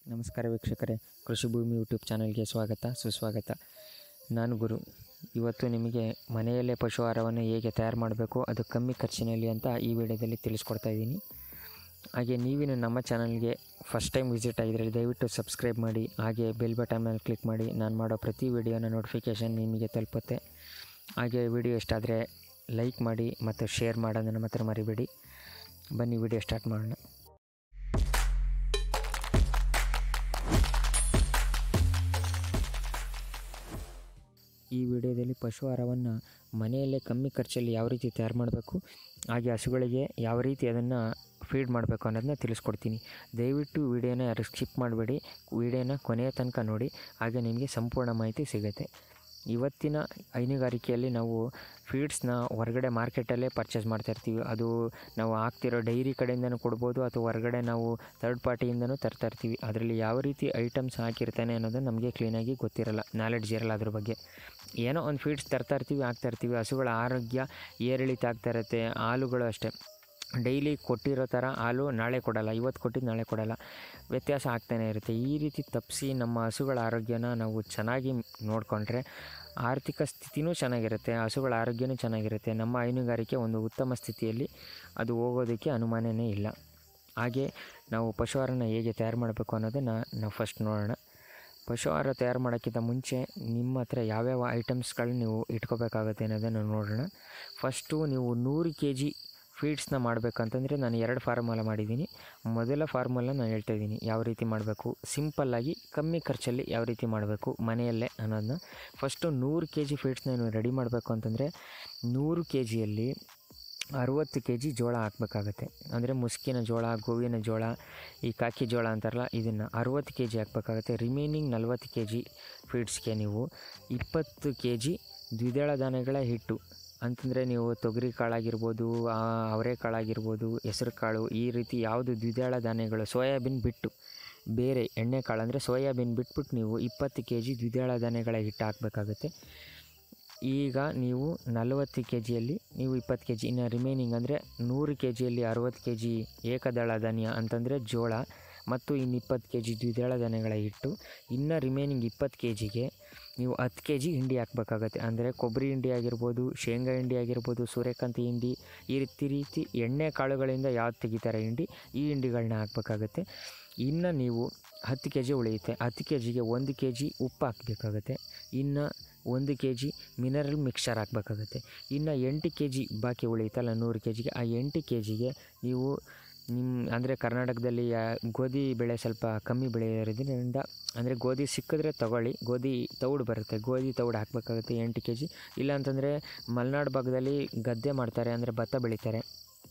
ನಮಸ್ಕಾರ ವೀಕ್ಷಕರೇ ಕೃಷಿ ಭೂಮಿ ಯೂಟ್ಯೂಬ್ ಚಾನಲ್ಗೆ ಸ್ವಾಗತ ಸುಸ್ವಾಗತ ನಾನು ಗುರು ಇವತ್ತು ನಿಮಗೆ ಮನೆಯಲ್ಲೇ ಪಶು ಆಹಾರವನ್ನು ಹೇಗೆ ತಯಾರು ಮಾಡಬೇಕು ಅದು ಕಮ್ಮಿ ಖರ್ಚಿನಲ್ಲಿ ಅಂತ ಈ ವಿಡಿಯೋದಲ್ಲಿ ತಿಳಿಸ್ಕೊಡ್ತಾ ಇದ್ದೀನಿ ಹಾಗೆ ನೀವಿನ್ನು ನಮ್ಮ ಚಾನಲ್ಗೆ ಫಸ್ಟ್ ಟೈಮ್ ವಿಸಿಟ್ ಆಗಿದ್ದರೆ ದಯವಿಟ್ಟು ಸಬ್ಸ್ಕ್ರೈಬ್ ಮಾಡಿ ಹಾಗೆ ಬೆಲ್ ಬಟನ್ ಮೇಲೆ ಕ್ಲಿಕ್ ಮಾಡಿ ನಾನು ಮಾಡೋ ಪ್ರತಿ ವಿಡಿಯೋನ ನೋಟಿಫಿಕೇಷನ್ ನಿಮಗೆ ತಲುಪುತ್ತೆ ಹಾಗೆ ವಿಡಿಯೋ ಇಷ್ಟ ಆದರೆ ಲೈಕ್ ಮಾಡಿ ಮತ್ತು ಶೇರ್ ಮಾಡೋದನ್ನು ಮಾತ್ರ ಮರಿಬೇಡಿ ಬನ್ನಿ ವಿಡಿಯೋ ಸ್ಟಾರ್ಟ್ ಮಾಡೋಣ ಈ ವಿಡಿಯೋದಲ್ಲಿ ಪಶು ಆಹಾರವನ್ನು ಮನೆಯಲ್ಲೇ ಕಮ್ಮಿ ಖರ್ಚಲ್ಲಿ ಯಾವ ರೀತಿ ತಯಾರು ಮಾಡಬೇಕು ಹಾಗೆ ಹಸುಗಳಿಗೆ ಯಾವ ರೀತಿ ಅದನ್ನು ಫೀಡ್ ಮಾಡಬೇಕು ಅನ್ನೋದನ್ನ ತಿಳಿಸ್ಕೊಡ್ತೀನಿ ದಯವಿಟ್ಟು ವಿಡಿಯೋನ ಯಾರು ಸ್ಕಿಪ್ ಮಾಡಬೇಡಿ ವಿಡಿಯೋನ ಕೊನೆಯ ತನಕ ನೋಡಿ ಹಾಗೆ ನಿಮಗೆ ಸಂಪೂರ್ಣ ಮಾಹಿತಿ ಸಿಗುತ್ತೆ ಇವತ್ತಿನ ಹೈನುಗಾರಿಕೆಯಲ್ಲಿ ನಾವು ಫೀಡ್ಸ್ನ ಹೊರಗಡೆ ಮಾರ್ಕೆಟಲ್ಲೇ ಪರ್ಚೇಸ್ ಮಾಡ್ತಾ ಇರ್ತೀವಿ ಅದು ನಾವು ಹಾಕ್ತಿರೋ ಡೈರಿ ಕಡೆಯಿಂದನೂ ಕೊಡ್ಬೋದು ಅಥವಾ ಹೊರಗಡೆ ನಾವು ಥರ್ಡ್ ಪಾರ್ಟಿಯಿಂದನೂ ತರ್ತಾ ಇರ್ತೀವಿ ಅದರಲ್ಲಿ ಯಾವ ರೀತಿ ಐಟಮ್ಸ್ ಹಾಕಿರ್ತಾನೆ ಅನ್ನೋದು ನಮಗೆ ಕ್ಲೀನಾಗಿ ಗೊತ್ತಿರಲ್ಲ ನಾಲೆಡ್ಜ್ ಇರಲ್ಲ ಅದ್ರ ಬಗ್ಗೆ ಏನೋ ಒಂದು ಫೀಡ್ಸ್ ತರ್ತಾ ಇರ್ತೀವಿ ಹಾಕ್ತಾ ಇರ್ತೀವಿ ಹಸುಗಳ ಆರೋಗ್ಯ ಏರಿಳಿತ ಆಗ್ತಾ ಇರುತ್ತೆ ಹಾಲುಗಳು ಅಷ್ಟೇ ಡೈಲಿ ಕೊಟ್ಟಿರೋ ಥರ ಹಾಲು ನಾಳೆ ಕೊಡಲ್ಲ ಇವತ್ತು ಕೊಟ್ಟಿದ್ದು ನಾಳೆ ಕೊಡಲ್ಲ ವ್ಯತ್ಯಾಸ ಆಗ್ತಾನೆ ಇರುತ್ತೆ ಈ ರೀತಿ ತಪ್ಪಿಸಿ ನಮ್ಮ ಹಸುಗಳ ಆರೋಗ್ಯನ ನಾವು ಚೆನ್ನಾಗಿ ನೋಡಿಕೊಂಡ್ರೆ ಆರ್ಥಿಕ ಸ್ಥಿತಿನೂ ಚೆನ್ನಾಗಿರುತ್ತೆ ಹಸುಗಳ ಆರೋಗ್ಯನೂ ಚೆನ್ನಾಗಿರುತ್ತೆ ನಮ್ಮ ಹೈನುಗಾರಿಕೆ ಒಂದು ಉತ್ತಮ ಸ್ಥಿತಿಯಲ್ಲಿ ಅದು ಹೋಗೋದಕ್ಕೆ ಅನುಮಾನನೇ ಇಲ್ಲ ಹಾಗೆ ನಾವು ಪಶು ಆಹಾರನ ಹೇಗೆ ತಯಾರು ಮಾಡಬೇಕು ಅನ್ನೋದನ್ನು ನಾವು ಫಸ್ಟ್ ನೋಡೋಣ ಪಶು ಆಹಾರ ತಯಾರು ಮಾಡೋಕ್ಕಿಂತ ಮುಂಚೆ ನಿಮ್ಮ ಹತ್ರ ಯಾವ್ಯಾವ ಐಟಮ್ಸ್ಗಳನ್ನ ನೀವು ಇಟ್ಕೋಬೇಕಾಗುತ್ತೆ ಅನ್ನೋದನ್ನು ನೋಡೋಣ ಫಸ್ಟು ನೀವು ನೂರು ಕೆ ಜಿ ಫೀಡ್ಸ್ನ ಮಾಡಬೇಕಂತಂದರೆ ನಾನು ಎರಡು ಫಾರ್ಮುಲ ಮಾಡಿದ್ದೀನಿ ಮೊದಲ ಫಾರ್ಮುಲ ನಾನು ಹೇಳ್ತಾ ಇದ್ದೀನಿ ಯಾವ ರೀತಿ ಮಾಡಬೇಕು ಸಿಂಪಲ್ಲಾಗಿ ಕಮ್ಮಿ ಖರ್ಚಲ್ಲಿ ಯಾವ ರೀತಿ ಮಾಡಬೇಕು ಮನೆಯಲ್ಲೇ ಅನ್ನೋದನ್ನ ಫಸ್ಟು ನೂರು ಕೆ ಜಿ ಫೀಡ್ಸ್ನ ನೀವು ರೆಡಿ ಮಾಡಬೇಕು ಅಂತಂದರೆ ನೂರು ಕೆ ಜಿಯಲ್ಲಿ ಅರುವತ್ತು ಕೆ ಜಿ ಜೋಳ ಹಾಕಬೇಕಾಗತ್ತೆ ಅಂದರೆ ಮುಸ್ಕಿನ ಜೋಳ ಗೋವಿನ ಜೋಳ ಈ ಕಾಕಿ ಜೋಳ ಅಂತಾರಲ್ಲ ಇದನ್ನು ಅರುವತ್ತು ಕೆ ಜಿ ಹಾಕಬೇಕಾಗತ್ತೆ ರಿಮೈನಿಂಗ್ ನಲ್ವತ್ತು ಕೆ ಜಿ ಫೀಡ್ಸ್ಗೆ ನೀವು ಇಪ್ಪತ್ತು ಕೆ ಜಿ ದ್ವಿದಳ ಧಾನ್ಯಗಳ ಹಿಟ್ಟು ಅಂತಂದರೆ ನೀವು ತೊಗರಿ ಕಾಳಾಗಿರ್ಬೋದು ಅವರೆಕಾಳಾಗಿರ್ಬೋದು ಹೆಸರು ಕಾಳು ಈ ರೀತಿ ಯಾವುದು ದ್ವಿದಳ ಧಾನ್ಯಗಳು ಸೋಯಾಬೀನ್ ಬಿಟ್ಟು ಬೇರೆ ಎಣ್ಣೆ ಕಾಳು ಅಂದರೆ ಸೋಯಾಬೀನ್ ಬಿಟ್ಬಿಟ್ಟು ನೀವು ಇಪ್ಪತ್ತು ಕೆ ಜಿ ದ್ವಿದಳ ಧಾನ್ಯಗಳ ಹಿಟ್ಟು ಹಾಕಬೇಕಾಗುತ್ತೆ ಈಗ ನೀವು ನಲವತ್ತು ಕೆ ಜಿಯಲ್ಲಿ ನೀವು ಇಪ್ಪತ್ತು ಕೆ ಜಿ ಇನ್ನು ರಿಮೈನಿಂಗ್ ಅಂದರೆ ನೂರು ಕೆ ಜಿಯಲ್ಲಿ ಅರುವತ್ತು ಕೆ ಜಿ ಏಕದಳ ಧಾನ್ಯ ಅಂತಂದರೆ ಜೋಳ ಮತ್ತು ಇನ್ನು ಇಪ್ಪತ್ತು ಕೆ ಜಿ ದ್ವಿದಳ ಧಾನ್ಯಗಳ ಹಿಟ್ಟು ಇನ್ನು ರಿಮೈನಿಂಗ್ ಇಪ್ಪತ್ತು ಕೆ ಜಿಗೆ ನೀವು ಹತ್ತು ಕೆ ಜಿ ಹಿಂಡಿ ಹಾಕಬೇಕಾಗತ್ತೆ ಅಂದರೆ ಕೊಬ್ಬರಿ ಹಿಂಡಿ ಆಗಿರ್ಬೋದು ಶೇಂಗಾ ಹಿಂಡಿ ಆಗಿರ್ಬೋದು ಸೂರ್ಯಕಾಂತಿ ಹಿಂಡಿ ಈ ರೀತಿ ರೀತಿ ಎಣ್ಣೆ ಕಾಳುಗಳಿಂದ ಯಾವ್ದು ತೆಗಿತಾರೆ ಹಿಂಡಿ ಈ ಹಿಂಡಿಗಳನ್ನ ಹಾಕಬೇಕಾಗತ್ತೆ ಇನ್ನು ನೀವು ಹತ್ತು ಕೆ ಜಿ ಉಳಿಯುತ್ತೆ ಹತ್ತು ಕೆ ಜಿಗೆ ಒಂದು ಕೆ ಜಿ ಉಪ್ಪು ಹಾಕಬೇಕಾಗತ್ತೆ ಇನ್ನು ಒಂದು ಕೆ ಜಿ ಮಿನರಲ್ ಮಿಕ್ಸ್ಚರ್ ಹಾಕಬೇಕಾಗತ್ತೆ ಇನ್ನು ಎಂಟು ಕೆ ಜಿ ಬಾಕಿ ಉಳಿಯುತ್ತಲ್ಲ ನೂರು ಕೆ ಜಿಗೆ ಆ ಎಂಟು ಕೆ ಜಿಗೆ ನೀವು ನಿಮ್ಮ ಅಂದರೆ ಕರ್ನಾಟಕದಲ್ಲಿ ಯಾ- ಗೋಧಿ ಬೆಳೆ ಸ್ವಲ್ಪ ಕಮ್ಮಿ ಬೆಳೆಯೋದ್ರಿಂದ ಅಂದರೆ ಗೋಧಿ ಸಿಕ್ಕಿದ್ರೆ ತಗೊಳ್ಳಿ ಗೋಧಿ ತೌಡು ಬರುತ್ತೆ ಗೋಧಿ ತೌಡು ಹಾಕಬೇಕಾಗುತ್ತೆ ಎಂಟು ಕೆ ಜಿ ಇಲ್ಲಾಂತಂದರೆ ಮಲೆನಾಡು ಭಾಗದಲ್ಲಿ ಗದ್ದೆ ಮಾಡ್ತಾರೆ ಅಂದರೆ ಭತ್ತ ಬೆಳೀತಾರೆ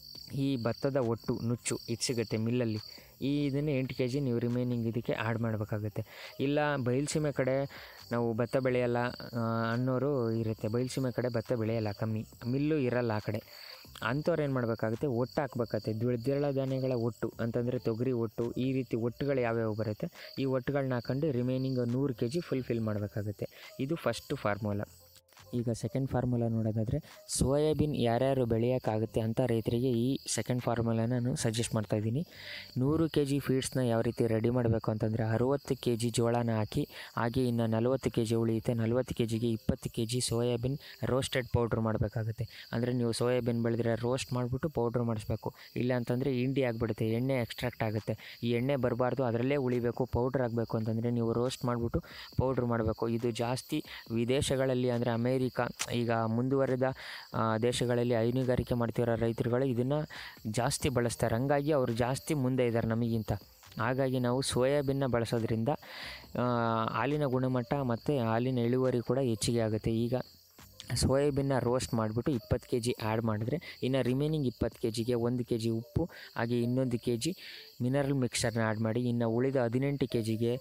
ಈ ಭತ್ತದ ಒಟ್ಟು ನುಚ್ಚು ಇದು ಸಿಗುತ್ತೆ ಮಿಲ್ಲಲ್ಲಿ ಈ ಇದನ್ನು ಎಂಟು ಕೆ ಜಿ ನೀವು ರಿಮೈನಿಂಗ್ ಇದಕ್ಕೆ ಆ್ಯಡ್ ಮಾಡಬೇಕಾಗುತ್ತೆ ಇಲ್ಲ ಬಯಲುಸೀಮೆ ಕಡೆ ನಾವು ಭತ್ತ ಬೆಳೆಯಲ್ಲ ಆ, ಅನ್ನೋರು ಇರುತ್ತೆ ಬಯಲುಸೀಮೆ ಕಡೆ ಭತ್ತ ಬೆಳೆಯಲ್ಲ ಕಮ್ಮಿ ಮಿಲ್ಲು ಇರಲ್ಲ ಆ ಕಡೆ ಅಂಥವ್ರು ಏನು ಮಾಡಬೇಕಾಗುತ್ತೆ ಒಟ್ಟು ಹಾಕ್ಬೇಕಾಗುತ್ತೆ ದ್ವಿದಳ ಧಾನ್ಯಗಳ ಒಟ್ಟು ಅಂತಂದರೆ ತೊಗರಿ ಒಟ್ಟು ಈ ರೀತಿ ಒಟ್ಟುಗಳು ಯಾವ್ಯಾವ ಬರುತ್ತೆ ಈ ಒಟ್ಟುಗಳನ್ನ ಹಾಕೊಂಡು ರಿಮೈನಿಂಗ್ ನೂರು ಕೆ ಜಿ ಫುಲ್ಫಿಲ್ ಮಾಡಬೇಕಾಗುತ್ತೆ ಇದು ಫಸ್ಟು ಫಾರ್ಮುಲಾ ಈಗ ಸೆಕೆಂಡ್ ಫಾರ್ಮುಲಾ ನೋಡೋದಾದರೆ ಸೋಯಾಬೀನ್ ಯಾರ್ಯಾರು ಬೆಳೆಯೋಕ್ಕಾಗುತ್ತೆ ಅಂತ ರೈತರಿಗೆ ಈ ಸೆಕೆಂಡ್ ಫಾರ್ಮುಲಾ ನಾನು ಸಜೆಸ್ಟ್ ಮಾಡ್ತಾ ಇದ್ದೀನಿ ನೂರು ಕೆ ಜಿ ಫೀಡ್ಸ್ನ ಯಾವ ರೀತಿ ರೆಡಿ ಮಾಡಬೇಕು ಅಂತಂದರೆ ಅರುವತ್ತು ಕೆ ಜಿ ಜೋಳನ ಹಾಕಿ ಹಾಗೆ ಇನ್ನು ನಲವತ್ತು ಕೆ ಜಿ ಉಳಿಯುತ್ತೆ ನಲವತ್ತು ಕೆ ಜಿಗೆ ಇಪ್ಪತ್ತು K G soyabean roasted powder ಮಾಡಬೇಕಾಗುತ್ತೆ ಅಂದರೆ ನೀವು ಸೋಯಾಬೀನ್ ಬೆಳೆದ್ರೆ ರೋಸ್ಟ್ ಮಾಡಿಬಿಟ್ಟು ಪೌಡ್ರ್ ಮಾಡಿಸ್ಬೇಕು ಇಲ್ಲ ಅಂತಂದರೆ ಇಂಡಿ ಆಗಿಬಿಡುತ್ತೆ ಎಣ್ಣೆ ಎಕ್ಸ್ಟ್ರಾಕ್ಟ್ ಆಗುತ್ತೆ ಈ ಎಣ್ಣೆ ಬರಬಾರ್ದು ಅದರಲ್ಲೇ ಉಳಿಬೇಕು ಪೌಡ್ರ್ ಆಗಬೇಕು ಅಂತಂದರೆ ನೀವು ರೋಸ್ಟ್ ಮಾಡಿಬಿಟ್ಟು ಪೌಡ್ರ್ ಮಾಡಬೇಕು ಇದು ಜಾಸ್ತಿ ವಿದೇಶಗಳಲ್ಲಿ ಅಂದರೆ ಅಮೇರಿಕಾ ಈಗ ಮುಂದುವರೆದ ಆ, ದೇಶಗಳಲ್ಲಿ ಹೈನುಗಾರಿಕೆ ಮಾಡ್ತಿರೋ ರೈತರುಗಳು ಇದನ್ನು ಜಾಸ್ತಿ ಬಳಸ್ತಾರೆ ಹಂಗಾಗಿ ಅವರು ಜಾಸ್ತಿ ಮುಂದೆ ಇದ್ದಾರೆ ನಮಗಿಂತ ಹಾಗಾಗಿ ನಾವು ಸೋಯಾಬೀನ್ನ ಬಳಸೋದ್ರಿಂದ ಆ, ಹಾಲಿನ ಗುಣಮಟ್ಟ ಮತ್ತು ಹಾಲಿನ ಇಳುವರಿ ಕೂಡ ಹೆಚ್ಚಿಗೆ ಆಗುತ್ತೆ ಈಗ ಸೋಯಾಬೀನ್ನ ರೋಸ್ಟ್ ಮಾಡಿಬಿಟ್ಟು ಇಪ್ಪತ್ತು ಕೆ ಜಿ ಆ್ಯಡ್ ಮಾಡಿದ್ರೆ ಇನ್ನು ರಿಮೈನಿಂಗ್ ಇಪ್ಪತ್ತು ಕೆ ಜಿಗೆ ಒಂದು ಕೆ ಜಿ ಉಪ್ಪು ಹಾಗೆ ಇನ್ನೊಂದು ಕೆ ಜಿ ಮಿನರಲ್ ಮಿಕ್ಸ್ಚರ್ನ ಆ್ಯಡ್ ಮಾಡಿ ಇನ್ನು ಉಳಿದ ಹದಿನೆಂಟು ಕೆ ಜಿಗೆ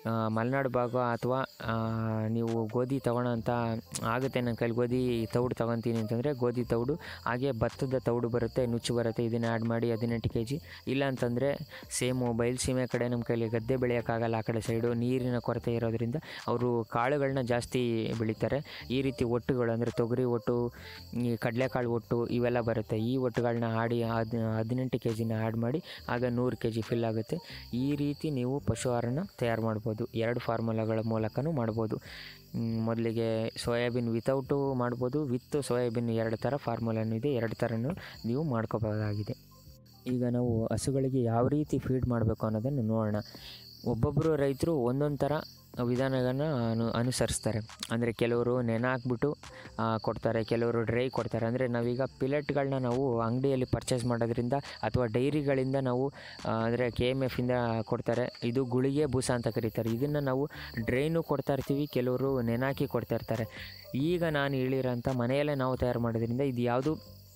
ಆ, ಮಲೆನಾಡು ಭಾಗ ಅಥವಾ ನೀವು ಗೋಧಿ ತಗೊಳ್ಳೋ ಅಂತ ಆಗುತ್ತೆ ನನ್ನ ಕೈಲಿ ಗೋಧಿ ತೌಡು ತಗೊತೀನಿ ಅಂತಂದರೆ ಗೋಧಿ ತೌಡು ಹಾಗೆ ಭತ್ತದ ತೌಡು ಬರುತ್ತೆ ನುಚ್ಚು ಬರುತ್ತೆ ಇದನ್ನು ಆ್ಯಡ್ ಮಾಡಿ ಹದಿನೆಂಟು ಕೆ ಜಿ ಇಲ್ಲ ಅಂತಂದರೆ ಸೇಮು ಬಯಲುಸೀಮೆ ಕಡೆ ನಮ್ಮ ಕೈಲಿ ಗದ್ದೆ ಬೆಳೆಯೋಕ್ಕಾಗಲ್ಲ ಆ ಕಡೆ ಸೈಡು ನೀರಿನ ಕೊರತೆ ಇರೋದ್ರಿಂದ ಅವರು ಕಾಳುಗಳನ್ನ ಜಾಸ್ತಿ ಬೆಳೀತಾರೆ ಈ ರೀತಿ ಒಟ್ಟುಗಳು ಅಂದರೆ ತೊಗರಿ ಒಟ್ಟು ಈ ಕಡಲೆಕಾಳು ಒಟ್ಟು ಇವೆಲ್ಲ ಬರುತ್ತೆ ಈ ಒಟ್ಟುಗಳನ್ನ ಆಡಿ ಹದ್ ಹದಿನೆಂಟು ಕೆ ಜಿನ ಆ್ಯಡ್ ಮಾಡಿ ಆಗ ನೂರು ಕೆ ಜಿ ಫಿಲ್ ಆಗುತ್ತೆ ಈ ರೀತಿ ನೀವು ಪಶು ಆಹಾರನ ತಯಾರು ಮಾಡ್ಬೋದು ಎರಡು ಫಾರ್ಮುಲಾಗಳ ಮೂಲಕನೂ ಮಾಡ್ಬೋದು ಮ್, ಮೊದಲಿಗೆ ಸೋಯಾಬೀನ್ ವಿತೌಟು ಮಾಡ್ಬೋದು ವಿತ್ ಸೋಯಾಬೀನ್ ಎರಡು ಥರ ಫಾರ್ಮುಲಾನು ಇದೆ ಎರಡು ಥರನೂ ನೀವು ಮಾಡ್ಕೋಬೋದಾಗಿದೆ ಈಗ ನಾವು ಹಸುಗಳಿಗೆ ಯಾವ ರೀತಿ ಫೀಡ್ ಮಾಡಬೇಕು ಅನ್ನೋದನ್ನು ನೋಡೋಣ ಒಬ್ಬೊಬ್ಬರು ರೈತರು ಒಂದೊಂದು ಥರ ವಿಧಾನಗಳನ್ನ ಅನು ಅನುಸರಿಸ್ತಾರೆ ಅಂದರೆ ಕೆಲವರು ನೆನೆ ಹಾಕ್ಬಿಟ್ಟು ಆ, ಕೊಡ್ತಾರೆ ಕೆಲವರು ಡ್ರೈ ಕೊಡ್ತಾರೆ ಅಂದರೆ ನಾವೀಗ ಪಿಲೆಟ್ಗಳನ್ನ ನಾವು ಅಂಗಡಿಯಲ್ಲಿ ಪರ್ಚೇಸ್ ಮಾಡೋದ್ರಿಂದ ಅಥವಾ ಡೈರಿಗಳಿಂದ ನಾವು ಅಂದರೆ ಕೆ ಎಮ್ ಎಫಿಂದ ಕೊಡ್ತಾರೆ ಇದು ಗುಳಿಗೆ ಬೂಸ ಅಂತ ಕರೀತಾರೆ ಇದನ್ನು ನಾವು ಡ್ರೈನು ಕೊಡ್ತಾ ಇರ್ತೀವಿ ಕೆಲವರು ನೆನಾಕಿ ಕೊಡ್ತಾ ಇರ್ತಾರೆ ಈಗ ನಾನು ಹೇಳಿರೋಂಥ ಮನೆಯಲ್ಲೇ ನಾವು ತಯಾರು ಮಾಡೋದ್ರಿಂದ ಇದು ಯಾವುದು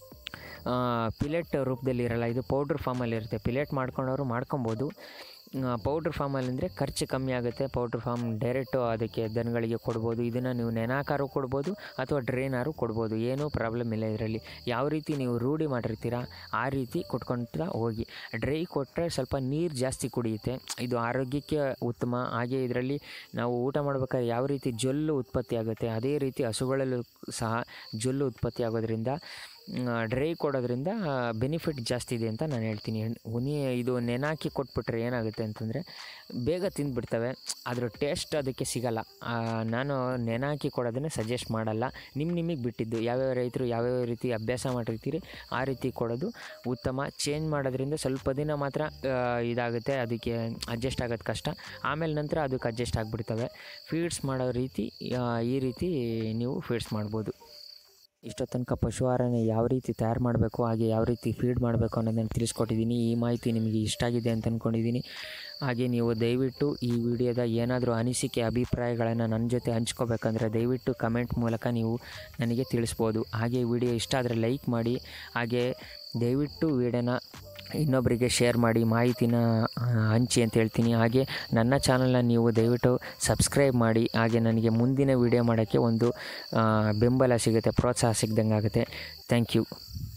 ಪಿಲೆಟ್ ರೂಪದಲ್ಲಿ ಇರಲ್ಲ ಇದು ಪೌಡ್ರ್ ಫಾರ್ಮಲ್ಲಿ ಇರುತ್ತೆ ಪಿಲೆಟ್ ಮಾಡ್ಕೊಂಡವರು ಮಾಡ್ಕೊಬೋದು ಪೌಡ್ರ್ ಫಾರ್ಮಲ್ಲಿ ಅಂದರೆ ಖರ್ಚು ಕಮ್ಮಿ ಆಗುತ್ತೆ ಪೌಡ್ರ್ ಫಾರ್ಮ್ ಡೈರೆಕ್ಟು ಅದಕ್ಕೆ ದನಗಳಿಗೆ ಕೊಡ್ಬೋದು ಇದನ್ನು ನೀವು ನೆನಾಕಾರು ಕೊಡ್ಬೋದು ಅಥವಾ ಡ್ರೈನಾರು ಕೊಡ್ಬೋದು ಏನೂ ಪ್ರಾಬ್ಲಮ್ ಇಲ್ಲ ಇದರಲ್ಲಿ ಯಾವ ರೀತಿ ನೀವು ರೂಢಿ ಮಾಡಿರ್ತೀರ ಆ ರೀತಿ ಕೊಟ್ಕೊಳ್ತಾ ಹೋಗಿ ಡ್ರೈ ಕೊಟ್ಟರೆ ಸ್ವಲ್ಪ ನೀರು ಜಾಸ್ತಿ ಕುಡಿಯುತ್ತೆ ಇದು ಆರೋಗ್ಯಕ್ಕೆ ಉತ್ತಮ ಹಾಗೆ ಇದರಲ್ಲಿ ನಾವು ಊಟ ಮಾಡ್ಬೇಕಾದ್ರೆ ಯಾವ ರೀತಿ ಜೊಲ್ಲು ಉತ್ಪತ್ತಿ ಆಗುತ್ತೆ ಅದೇ ರೀತಿ ಹಸುಗಳಲ್ಲೂ ಸಹ ಜೊಲ್ಲು ಉತ್ಪತ್ತಿ ಆಗೋದ್ರಿಂದ ಡ್ರೈ ಕೊಡೋದ್ರಿಂದ ಬೆನಿಫಿಟ್ ಜಾಸ್ತಿ ಇದೆ ಅಂತ ನಾನು ಹೇಳ್ತೀನಿ ಉನಿ ಇದು ನೆನಾಕಿ ಕೊಟ್ಬಿಟ್ರೆ ಏನಾಗುತ್ತೆ ಅಂತಂದರೆ ಬೇಗ ತಿಂದ್ಬಿಡ್ತವೆ ಅದ್ರ ಟೇಸ್ಟ್ ಅದಕ್ಕೆ ಸಿಗಲ್ಲ ಆ, ನಾನು ನೆನಾಕಿ ಕೊಡೋದನ್ನೇ ಸಜೆಸ್ಟ್ ಮಾಡಲ್ಲ ನಿಮ್ಮ ನಿಮಗೆ ಬಿಟ್ಟಿದ್ದು ಯಾವ್ಯಾವ ರೈತರು ಯಾವ್ಯಾವ ರೀತಿ ಅಭ್ಯಾಸ ಮಾಡಿರ್ತೀರಿ ಆ ರೀತಿ ಕೊಡೋದು ಉತ್ತಮ ಚೇಂಜ್ ಮಾಡೋದ್ರಿಂದ ಸ್ವಲ್ಪ ದಿನ ಮಾತ್ರ ಆ, ಇದಾಗುತ್ತೆ ಅದಕ್ಕೆ ಅಡ್ಜಸ್ಟ್ ಆಗೋದು ಕಷ್ಟ ಆಮೇಲೆ ನಂತರ ಅದಕ್ಕೆ ಅಡ್ಜಸ್ಟ್ ಆಗಿಬಿಡ್ತವೆ ಫೀಡ್ಸ್ ಮಾಡೋ ರೀತಿ ಆ, ಈ ರೀತಿ ನೀವು ಫೀಡ್ಸ್ ಮಾಡ್ಬೋದು ಇಷ್ಟೋ ತನಕ ಪಶು ಆಹಾರನ ಯಾವ ರೀತಿ ತಯಾರು ಮಾಡಬೇಕು ಹಾಗೆ ಯಾವ ರೀತಿ ಫೀಡ್ ಮಾಡಬೇಕು ಅನ್ನೋದನ್ನು ತಿಳಿಸ್ಕೊಟ್ಟಿದ್ದೀನಿ ಈ ಮಾಹಿತಿ ನಿಮಗೆ ಇಷ್ಟ ಆಗಿದೆ ಅಂತ ಅಂದ್ಕೊಂಡಿದ್ದೀನಿ ಹಾಗೆ ನೀವು ದಯವಿಟ್ಟು ಈ ವಿಡಿಯೋದ ಏನಾದರೂ ಅನಿಸಿಕೆ ಅಭಿಪ್ರಾಯಗಳನ್ನು ನನ್ನ ಜೊತೆ ಹಂಚ್ಕೋಬೇಕಂದ್ರೆ ದಯವಿಟ್ಟು ಕಮೆಂಟ್ ಮೂಲಕ ನೀವು ನನಗೆ ತಿಳಿಸ್ಬೋದು ಹಾಗೆ ವಿಡಿಯೋ ಇಷ್ಟ ಆದರೆ ಲೈಕ್ ಮಾಡಿ ಹಾಗೆ ದಯವಿಟ್ಟು ವಿಡಿಯೋನ ಇನ್ನೊಬ್ಬರಿಗೆ ಶೇರ್ ಮಾಡಿ ಮಾಹಿತಿನ ಆ, ಹಂಚಿ ಅಂತ ಹೇಳ್ತೀನಿ ಹಾಗೆ ನನ್ನ ಚಾನಲ್ನ ನೀವು ದಯವಿಟ್ಟು ಸಬ್ಸ್ಕ್ರೈಬ್ ಮಾಡಿ ಹಾಗೆ ನನಗೆ ಮುಂದಿನ ವಿಡಿಯೋ ಮಾಡೋಕ್ಕೆ ಒಂದು ಆ, ಬೆಂಬಲ ಸಿಗುತ್ತೆ ಪ್ರೋತ್ಸಾಹ ಸಿಗ್ದಂಗೆ ಆಗುತ್ತೆ ಥ್ಯಾಂಕ್ ಯು